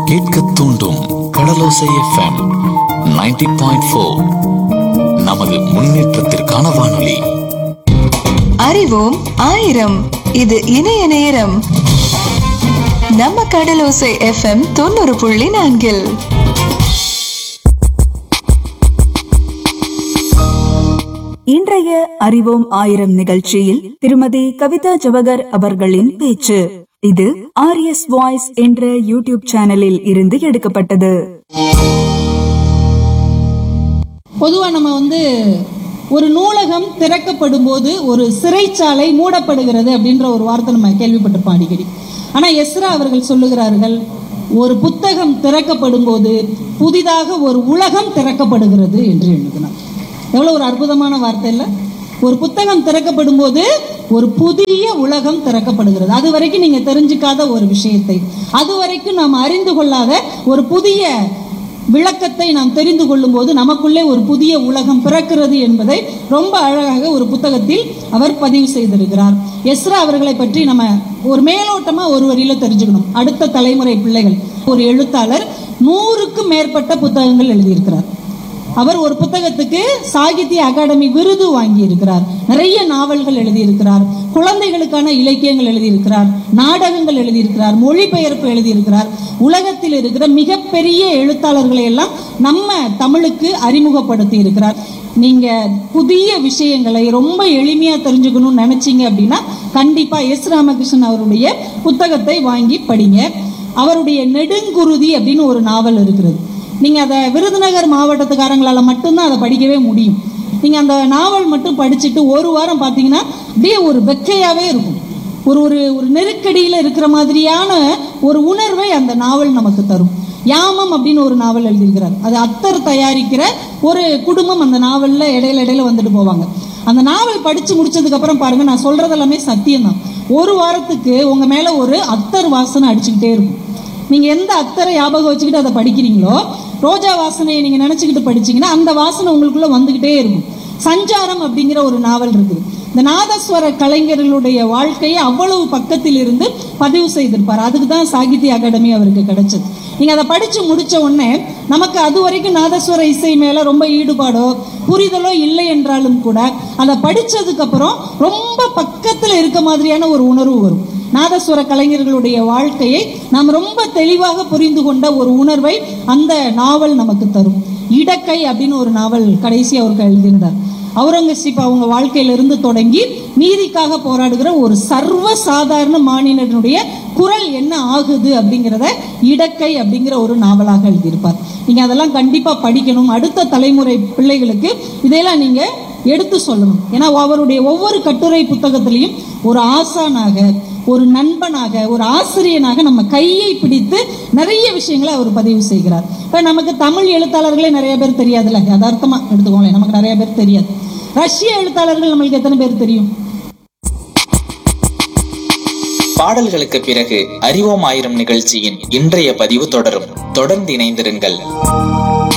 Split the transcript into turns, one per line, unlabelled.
கேட்க தூண்டும் கடலோசை FM 90.4 point நமது முன்னேற்றத்திற்கான வானொலி
அறிவோம் ஆயிரம் இது இணைய நேரம் நம்ம கடலோசை எஃப்எம் தொண்ணூறு புள்ளி நான்கில்
இன்றைய அறிவோம் ஆயிரம் நிகழ்ச்சியில் திருமதி கவிதா ஜவகர் அவர்களின் பேச்சு இது ஆர்எஸ் வாய்ஸ் என்ற யூடியூப் சேனலில் இருந்து எடுக்கப்பட்டது
பொதுவாக நம்ம வந்து ஒரு நூலகம் திறக்கப்படும் போது ஒரு சிறைச்சாலை மூடப்படுகிறது அப்படின்ற ஒரு வார்த்தை நம்ம கேள்விப்பட்டிருப்போம் அடிக்கடி ஆனால் எஸ்ரா அவர்கள் சொல்லுகிறார்கள் ஒரு புத்தகம் திறக்கப்படும் போது புதிதாக ஒரு உலகம் திறக்கப்படுகிறது என்று எழுதினார் எவ்வளோ ஒரு அற்புதமான வார்த்தை இல்லை ஒரு புத்தகம் திறக்கப்படும் போது ஒரு புதிய உலகம் திறக்கப்படுகிறது அது வரைக்கும் நீங்க தெரிஞ்சுக்காத ஒரு விஷயத்தை அது வரைக்கும் நாம் அறிந்து கொள்ளாத ஒரு புதிய விளக்கத்தை நாம் தெரிந்து கொள்ளும் போது நமக்குள்ளே ஒரு புதிய உலகம் பிறக்கிறது என்பதை ரொம்ப அழகாக ஒரு புத்தகத்தில் அவர் பதிவு செய்திருக்கிறார் எஸ்ரா அவர்களை பற்றி நம்ம ஒரு மேலோட்டமா ஒரு வரியில தெரிஞ்சுக்கணும் அடுத்த தலைமுறை பிள்ளைகள் ஒரு எழுத்தாளர் நூறுக்கும் மேற்பட்ட புத்தகங்கள் எழுதியிருக்கிறார் அவர் ஒரு புத்தகத்துக்கு சாகித்ய அகாடமி விருது வாங்கி இருக்கிறார் நிறைய நாவல்கள் எழுதியிருக்கிறார் குழந்தைகளுக்கான இலக்கியங்கள் எழுதியிருக்கிறார் நாடகங்கள் எழுதியிருக்கிறார் மொழிபெயர்ப்பு எழுதியிருக்கிறார் உலகத்தில் இருக்கிற மிகப்பெரிய எழுத்தாளர்களை எல்லாம் நம்ம தமிழுக்கு அறிமுகப்படுத்தி இருக்கிறார் நீங்க புதிய விஷயங்களை ரொம்ப எளிமையா தெரிஞ்சுக்கணும்னு நினைச்சீங்க அப்படின்னா கண்டிப்பா எஸ் ராமகிருஷ்ணன் அவருடைய புத்தகத்தை வாங்கி படிங்க அவருடைய நெடுங்குருதி அப்படின்னு ஒரு நாவல் இருக்கிறது நீங்க அதை விருதுநகர் மாவட்டத்துக்காரங்களால மட்டும்தான் அதை படிக்கவே முடியும் நீங்க அந்த நாவல் மட்டும் படிச்சுட்டு ஒரு வாரம் பார்த்தீங்கன்னா அப்படியே ஒரு வெக்கையாவே இருக்கும் ஒரு ஒரு ஒரு நெருக்கடியில இருக்கிற மாதிரியான ஒரு உணர்வை அந்த நாவல் நமக்கு தரும் யாமம் அப்படின்னு ஒரு நாவல் எழுதியிருக்கிறார் அது அத்தர் தயாரிக்கிற ஒரு குடும்பம் அந்த நாவல்ல இடையில இடையில வந்துட்டு போவாங்க அந்த நாவல் படிச்சு முடிச்சதுக்கு அப்புறம் பாருங்க நான் சொல்றது எல்லாமே சத்தியம்தான் ஒரு வாரத்துக்கு உங்க மேல ஒரு அத்தர் வாசனை அடிச்சுக்கிட்டே இருக்கும் நீங்க எந்த அத்தரை ஞாபகம் வச்சுக்கிட்டு அதை படிக்கிறீங்களோ ரோஜா வாசனையை நீங்க நினைச்சுக்கிட்டு படிச்சீங்கன்னா அந்த வாசனை உங்களுக்குள்ள வந்துகிட்டே இருக்கும் சஞ்சாரம் அப்படிங்கிற ஒரு நாவல் இருக்குது இந்த நாதஸ்வர கலைஞர்களுடைய வாழ்க்கையை அவ்வளவு பக்கத்தில் இருந்து பதிவு செய்திருப்பார் அதுக்கு தான் சாகித்ய அகாடமி அவருக்கு கிடைச்சது நீங்க அதை படிச்சு முடிச்ச உடனே நமக்கு அது வரைக்கும் நாதஸ்வர இசை மேல ரொம்ப ஈடுபாடோ புரிதலோ இல்லை என்றாலும் கூட அதை படிச்சதுக்கு அப்புறம் ரொம்ப பக்கத்துல இருக்க மாதிரியான ஒரு உணர்வு வரும் நாதஸ்வர கலைஞர்களுடைய வாழ்க்கையை நாம் ரொம்ப தெளிவாக புரிந்து கொண்ட ஒரு உணர்வை அந்த நாவல் நமக்கு தரும் இடக்கை அப்படின்னு ஒரு நாவல் கடைசி அவருக்கு எழுதியிருந்தார் அவுரங்கசீப் அவங்க வாழ்க்கையிலிருந்து தொடங்கி நீதிக்காக போராடுகிற ஒரு சர்வ சாதாரண மாநிலனுடைய குரல் என்ன ஆகுது அப்படிங்கிறத இடக்கை அப்படிங்கிற ஒரு நாவலாக எழுதியிருப்பார் நீங்க அதெல்லாம் கண்டிப்பா படிக்கணும் அடுத்த தலைமுறை பிள்ளைகளுக்கு இதையெல்லாம் நீங்க எடுத்து சொல்லணும் ஏன்னா அவருடைய ஒவ்வொரு கட்டுரை புத்தகத்திலையும் ஒரு ஆசானாக ஒரு நண்பனாக ஒரு ஆசிரியனாக நம்ம கையை பிடித்து நிறைய விஷயங்களை அவர் பதிவு செய்கிறார் இப்ப நமக்கு தமிழ் எழுத்தாளர்களே நிறைய பேர் தெரியாதுல்ல யதார்த்தமா எடுத்துக்கோங்களேன் நமக்கு நிறைய பேர் தெரியாது ரஷ்ய எழுத்தாளர்கள் நம்மளுக்கு எத்தனை பேர் தெரியும்
பாடல்களுக்கு பிறகு அறிவோம் ஆயிரம் நிகழ்ச்சியின் இன்றைய பதிவு தொடரும் தொடர்ந்து இணைந்திருங்கள்